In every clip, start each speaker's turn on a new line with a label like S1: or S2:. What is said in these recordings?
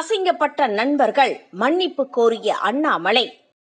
S1: அசிங்கப்பட்ட நண்பர்கள் மன்னிப்பு கோரிய அண்ணாமலை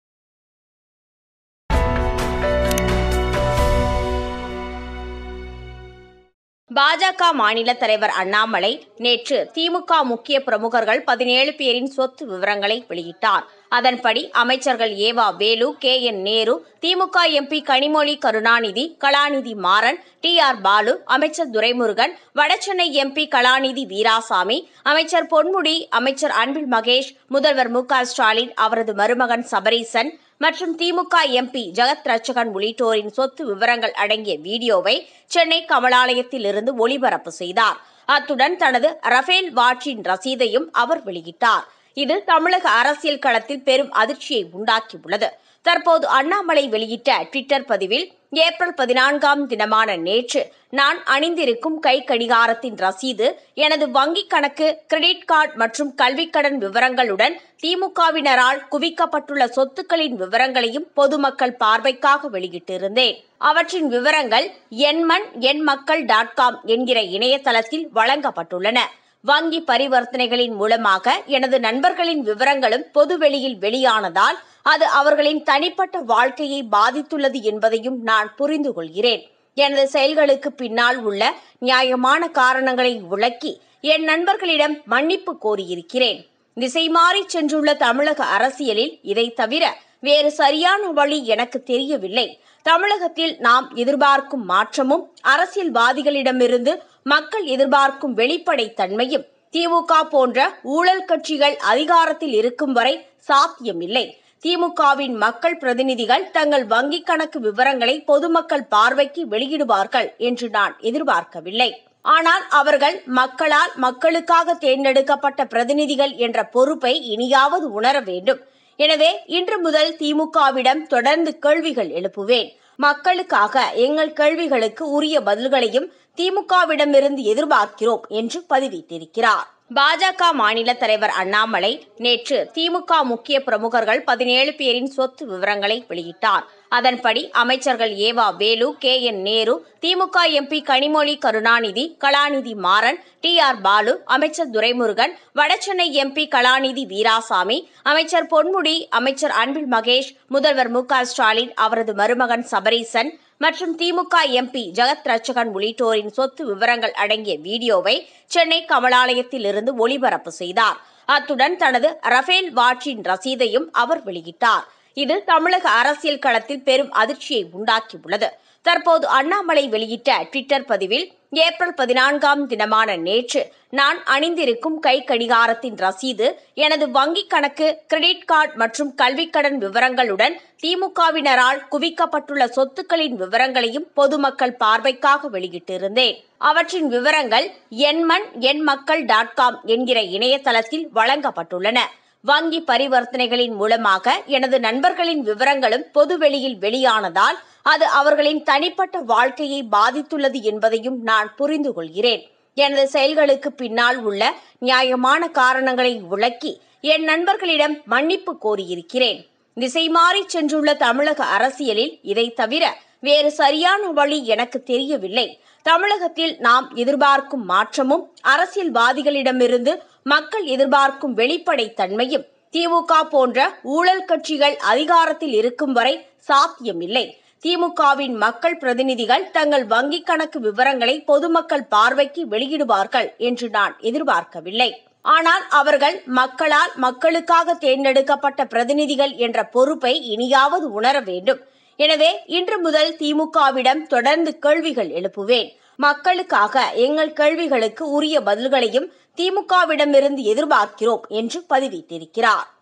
S1: பாஜக மாநில தலைவர் அண்ணாமலை நேற்று திமுக முக்கிய பிரமுகர்கள் பதினேழு பேரின் சொத்து விவரங்களை வெளியிட்டார் அதன்படி அமைச்சர்கள் EV Velu K N Nehru DMK MP Kanimozhi Karunanidhi Kalanidhi Maran T R Baalu அமைச்சர் துரைமுருகன் வடசென்னை எம்பி கலாநிதி வீராசாமி அமைச்சர் பொன்முடி அமைச்சர் அன்பில் மகேஷ் முதல்வர் மு க ஸ்டாலின் அவரது மருமகன் சபரீசன் மற்றும் திமுக எம்பி ஜெகத் ரட்சகன் உள்ளிட்டோரின் சொத்து விவரங்கள் அடங்கிய வீடியோவை சென்னை கமலாலயத்தில் இருந்து ஒளிபரப்பு செய்தார் அத்துடன் தனது ரஃபேல் வாட்சின் ரசீதையும் அவர் வெளியிட்டார் இது தமிழக அரசியல் களத்தில் பெரும் அதிர்ச்சியை உண்டாக்கியுள்ளது தற்போது அண்ணாமலை வெளியிட்ட ட்விட்டர் பதிவில் ஏப்ரல் பதினான்காம் தினமான நேற்று நான் அணிந்திருக்கும் கை கடிகாரத்தின் ரசீது எனது வங்கிக் கணக்கு கிரெடிட் கார்டு மற்றும் கல்விக்கடன் விவரங்களுடன் திமுகவினரால் குவிக்கப்பட்டுள்ள சொத்துக்களின் விவரங்களையும் பொதுமக்கள் பார்வைக்காக வெளியிட்டிருந்தேன் அவற்றின் விவரங்கள் எண்மண் எண் மக்கள் டாட் காம் என்கிற இணையதளத்தில் வழங்கப்பட்டுள்ளன வங்கி பரிவர்த்தனைகளின் மூலமாக எனது நண்பர்களின் விவரங்களும் பொதுவெளியில் வெளியானதால் அது அவர்களின் தனிப்பட்ட வாழ்க்கையை பாதித்துள்ளது என்பதையும் நான் புரிந்து கொள்கிறேன் எனது செயல்களுக்கு பின்னால் உள்ள நியாயமான காரணங்களை விளக்கி என் நண்பர்களிடம் மன்னிப்பு கோரியிருக்கிறேன் திசை மாறி சென்றுள்ள தமிழக அரசியலில் இதை தவிர வேறு சரியான வழி எனக்கு தெரியவில்லை தமிழகத்தில் நாம் எதிர்பார்க்கும் மாற்றமும் அரசியல்வாதிகளிடமிருந்து மக்கள் எதிர்பார்க்கும் வெளிப்படைத் தன்மையும் திமுக போன்ற ஊழல் கட்சிகள் அதிகாரத்தில் இருக்கும் வரை சாத்தியமில்லை திமுகவின் மக்கள் பிரதிநிதிகள் தங்கள் வங்கிக் கணக்கு விவரங்களை பொதுமக்கள் பார்வைக்கு வெளியிடுவார்கள் என்று நான் எதிர்பார்க்கவில்லை ஆனால் அவர்கள் மக்களால் மக்களுக்காக தேர்ந்தெடுக்கப்பட்ட பிரதிநிதிகள் என்ற பொறுப்பை இனியாவது உணர வேண்டும் எனவே இன்று முதல் திமுகவிடம் தொடர்ந்து கேள்விகள் எழுப்புவேன் மக்களுக்காக எங்கள் கேள்விகளுக்கு உரிய பதில்களையும் திமுகவிடமிருந்து எதிர்பார்க்கிறோம் என்று பதிவிட்டிருக்கிறார் பாஜக மாநில தலைவர் அண்ணாமலை நேற்று திமுக முக்கிய பிரமுகர்கள் பதினேழு பேரின் சொத்து விவரங்களை வெளியிட்டார் அதன்படி அமைச்சர்கள் EV Velu K N Nehru DMK MP Kanimozhi Karunanidhi Kalanidhi Maran T R Baalu அமைச்சர் துரைமுருகன் வடசென்னை எம்பி கலாநிதி வீராசாமி அமைச்சர் பொன்முடி அமைச்சர் அன்பில் மகேஷ் முதல்வர் மு க ஸ்டாலின் அவரது மருமகன் சபரீசன் மற்றும் திமுக எம்பி ஜெகத் ரட்சகன் உள்ளிட்டோரின் சொத்து விவரங்கள் அடங்கிய வீடியோவை சென்னை கமலாலயத்தில் இருந்து ஒளிபரப்பு செய்தார் அத்துடன் தனது ரஃபேல் வாட்சின் ரசீதையும் அவர் வெளியிட்டார் இது தமிழக அரசியல் களத்தில் பெரும் அதிர்ச்சியை உண்டாக்கியுள்ளது தற்போது அண்ணாமலை வெளியிட்ட ட்விட்டர் பதிவில் ஏப்ரல் பதினான்காம் தினமான நேற்று நான் அணிந்திருக்கும் கை கடிகாரத்தின் ரசீது எனது வங்கிக் கணக்கு கிரெடிட் கார்டு மற்றும் கல்விக்கடன் விவரங்களுடன் திமுகவினரால் குவிக்கப்பட்டுள்ள சொத்துக்களின் விவரங்களையும் பொதுமக்கள் பார்வைக்காக வெளியிட்டிருந்தேன் அவற்றின் விவரங்கள் எண்மண் எண் மக்கள் டாட் காம் என்கிற இணையதளத்தில் வழங்கப்பட்டுள்ளன வங்கி பரிவர்த்தனைகளின் மூலமாக எனது நண்பர்களின் விவரங்களும் பொதுவெளியில் வெளியானதால் அது அவர்களின் தனிப்பட்ட வாழ்க்கையை பாதித்துள்ளது என்பதையும் நான் புரிந்து கொள்கிறேன் எனது செயல்களுக்கு பின்னால் உள்ள நியாயமான காரணங்களை விளக்கி என் நண்பர்களிடம் மன்னிப்பு கோரியிருக்கிறேன் திசை மாறி சென்றுள்ள தமிழக அரசியலில் இதை தவிர வேறு சரியான வழி எனக்கு தெரியவில்லை தமிழகத்தில் நாம் எதிர்பார்க்கும் மாற்றமும் அரசியல்வாதிகளிடமிருந்து மக்கள் எதிர்பார்க்கும் வெளிப்படைத் தன்மையும் திமுக போன்ற ஊழல் கட்சிகள் அதிகாரத்தில் இருக்கும் வரை சாத்தியமில்லை திமுகவின் மக்கள் பிரதிநிதிகள் தங்கள் வங்கிக் கணக்கு விவரங்களை பொதுமக்கள் பார்வைக்கு வெளியிடுவார்கள் என்று நான் எதிர்பார்க்கவில்லை ஆனால் அவர்கள் மக்களால் மக்களுக்காக தேர்ந்தெடுக்கப்பட்ட பிரதிநிதிகள் என்ற பொறுப்பை இனியாவது உணர வேண்டும் எனவே இன்று முதல் திமுகவிடம் தொடர்ந்து கேள்விகள் எழுப்புவேன் மக்களுக்காக எங்கள் கேள்விகளுக்கு உரிய பதில்களையும் திமுகவிடமிருந்து எதிர்பார்க்கிறோம் என்று பதிவிட்டிருக்கிறார்